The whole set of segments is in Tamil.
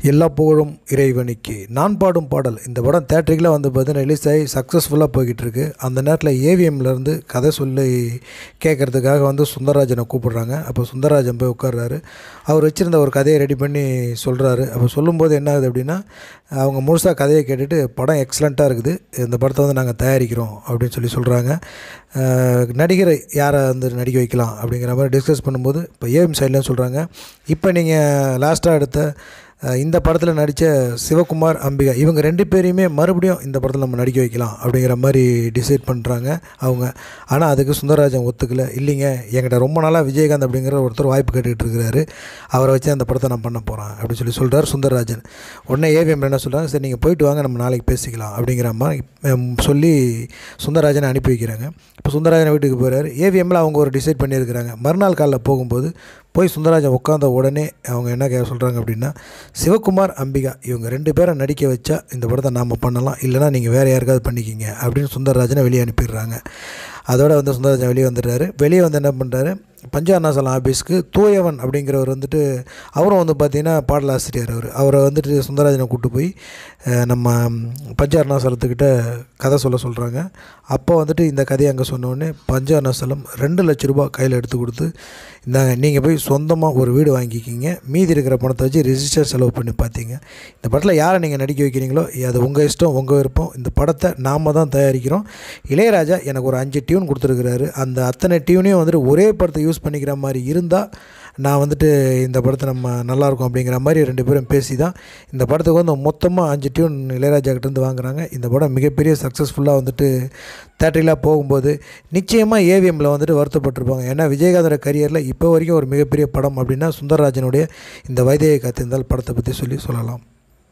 எல்லா புகழும் இறைவனுக்கு நான் பாடும் பாடல் இந்த படம் தேட்டரிக்கில் வந்து பார்த்தீங்கன்னா ரிலீஸ் ஆகி சக்ஸஸ்ஃபுல்லாக போய்கிட்டு இருக்கு அந்த நேரத்தில் ஏவிஎம்லேருந்து கதை சொல்லி கேட்குறதுக்காக வந்து சுந்தரராஜனை கூப்பிடுறாங்க அப்போ சுந்தரராஜன் போய் உட்கார்றாரு அவர் வச்சுருந்த ஒரு கதையை ரெடி பண்ணி சொல்கிறாரு அப்போ சொல்லும்போது என்ன ஆகுது அப்படின்னா அவங்க முழுசாக கதையை கேட்டுட்டு படம் எக்ஸலண்ட்டாக இருக்குது இந்த படத்தை வந்து நாங்கள் தயாரிக்கிறோம் அப்படின்னு சொல்லி சொல்கிறாங்க நடிகரை யாரை வந்து நடிக்க வைக்கலாம் அப்படிங்கிற மாதிரி டிஸ்கஸ் பண்ணும்போது இப்போ ஏஎம் சைட்லேயும் சொல்கிறாங்க இப்போ நீங்கள் லாஸ்ட்டாக எடுத்த அஹ், இந்த படத்தில் நடித்த சிவகுமார் அம்பிகா இவங்க ரெண்டு பேரையுமே மறுபடியும் இந்த படத்தில் நம்ம நடிக்க வைக்கலாம் அப்படிங்கிற மாதிரி டிசைட் பண்ணுறாங்க அவங்க ஆனால் அதுக்கு சுந்தரராஜன் ஒத்துக்கல இல்லைங்க என்கிட்ட ரொம்ப நாளாக விஜயகாந்த் அப்படிங்கிற ஒருத்தர் வாய்ப்பு கேட்டுக்கிட்டு இருக்கிறாரு அவரை வச்சு அந்த படத்தை நான் பண்ண போகிறேன் அப்படின்னு சொல்லி சொல்கிறார் சுந்தரராஜன் உடனே ஏவிஎம் என்ன சொல்கிறாங்க சரி நீங்கள் போயிட்டு வாங்க நம்ம நாளைக்கு பேசிக்கலாம் அப்படிங்கிற மாதிரி ஹம், சொல்லி சுந்தரராஜனை அனுப்பி வைக்கிறாங்க இப்போ சுந்தரராஜன் வீட்டுக்கு போகிறாரு ஏவிஎம்மில் அவங்க ஒரு டிசைட் பண்ணியிருக்கிறாங்க மறுநாள் காலைல போகும்போது போய் சுந்தரராஜன் உட்காந்த உடனே அவங்க என்ன கே சொல்கிறாங்க அப்படின்னா சிவகுமார் அம்பிகா இவங்க ரெண்டு பேரை நடிக்க வச்சா இந்த படத்தை நாம் பண்ணலாம் இல்லைனா நீங்கள் வேறு யாருக்காவது பண்ணிக்கிங்க அப்படின்னு சுந்தரராஜனை வெளியே அனுப்பிடுறாங்க அதோட வந்து சுந்தரராஜன் வெளியே வந்துடுறாரு வெளியே வந்து என்ன பண்ணுறாரு பஞ்சாரணாசலம் ஆஃபீஸ்க்கு தூயவன் அப்படிங்கிறவர் வந்துட்டு அவரும் வந்து பார்த்திங்கன்னா பாடலாசிரியர் அவர் அவரை வந்துட்டு சுந்தரராஜனை கூப்பிட்டு போய் அஹ், நம்ம பஞ்சாரணாசலத்துக்கிட்ட கதை சொல்ல சொல்கிறாங்க அப்போ வந்துட்டு இந்த கதையை அங்கே சொன்னோடனே பஞ்சாரணாசலம் ரெண்டு லட்ச ரூபாய் கையில் எடுத்து கொடுத்து இந்தாங்க நீங்கள் போய் சொந்தமாக ஒரு வீடு வாங்கிக்கிங்க மீதி இருக்கிற பணத்தை வச்சு ரிஜிஸ்டர் செலவு பண்ணி பார்த்தீங்க இந்த படத்தில் யாரை நீங்கள் நடிக்க வைக்கிறீங்களோ அது உங்கள் இஷ்டம் உங்கள் விருப்பம் இந்த படத்தை நாம் தான் தயாரிக்கிறோம் இளையராஜா எனக்கு ஒரு அஞ்சு டியூன் கொடுத்துருக்குறாரு அந்த அத்தனை டியூனையும் வந்துட்டு ஒரே படத்தை யூஸ் பண்ணிக்கிற மாதிரி இருந்தால் நான் வந்துட்டு இந்த படத்தை நம்ம நல்லாயிருக்கும் அப்படிங்கிற மாதிரி ரெண்டு பேரும் பேசி தான் இந்த படத்துக்கு வந்து மொத்தமாக அஞ்சு டியூன் இளையராஜா கிட்டேருந்து வாங்குறாங்க இந்த படம் மிகப்பெரிய சக்ஸஸ்ஃபுல்லாக வந்துட்டு தேட்டரில் போகும்போது நிச்சயமாக ஏவிஎம்மில் வந்துட்டு வருத்தப்பட்டிருப்பாங்க ஏன்னா விஜயகாந்தோட கரியரில் இப்போ வரைக்கும் ஒரு மிகப்பெரிய படம் அப்படின்னா சுந்தரராஜனுடைய இந்த வைத்தியை காத்திருந்தால் படத்தை பற்றி சொல்லி சொல்லலாம்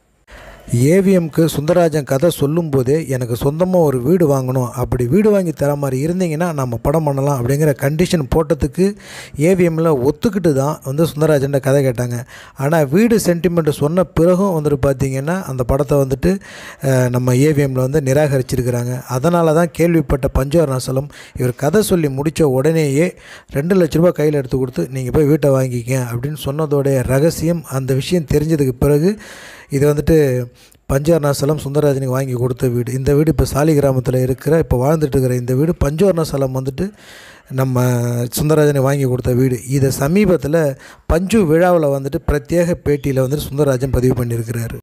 ஏவிஎம்க்கு சுந்தரராஜன் கதை சொல்லும்போதே எனக்கு சொந்தமாக ஒரு வீடு வாங்கணும் அப்படி வீடு வாங்கி தர மாதிரி இருந்தீங்கன்னா நம்ம படம் பண்ணலாம் அப்படிங்கிற கண்டிஷன் போட்டதுக்கு ஏவிஎம்மில் ஒத்துக்கிட்டு தான் வந்து சுந்தரராஜன் கதை கேட்டாங்க ஆனால் வீடு சென்டிமெண்ட் சொன்ன பிறகும் வந்துட்டு பார்த்திங்கன்னா அந்த படத்தை வந்துட்டு அஹ், நம்ம ஏவிஎம்மில் வந்து நிராகரிச்சிருக்கிறாங்க அதனால தான் கேள்விப்பட்ட பஞ்சவரணாசலம் இவர் கதை சொல்லி முடித்த உடனேயே ரெண்டு லட்ச ரூபாய் கையில் எடுத்து கொடுத்து நீங்கள் போய் வீட்டை வாங்கிக்க அப்படின்னு சொன்னதோடைய ரகசியம் அந்த விஷயம் தெரிஞ்சதுக்கு பிறகு இது வந்துட்டு பஞ்சவர்ணாசலம் சுந்தரராஜனுக்கு வாங்கி கொடுத்த வீடு இந்த வீடு இப்போ சாலி கிராமத்தில் இருக்கிற இப்போ வாழ்ந்துட்டு இருக்கிற இந்த வீடு பஞ்சவர்ணாசலம் வந்துட்டு நம்ம சுந்தரராஜனை வாங்கி கொடுத்த வீடு இதை சமீபத்தில் பஞ்சு விழாவில் வந்துட்டு பிரத்யேக பேட்டியில் வந்துட்டு சுந்தரராஜன் பதிவு பண்ணியிருக்கிறாரு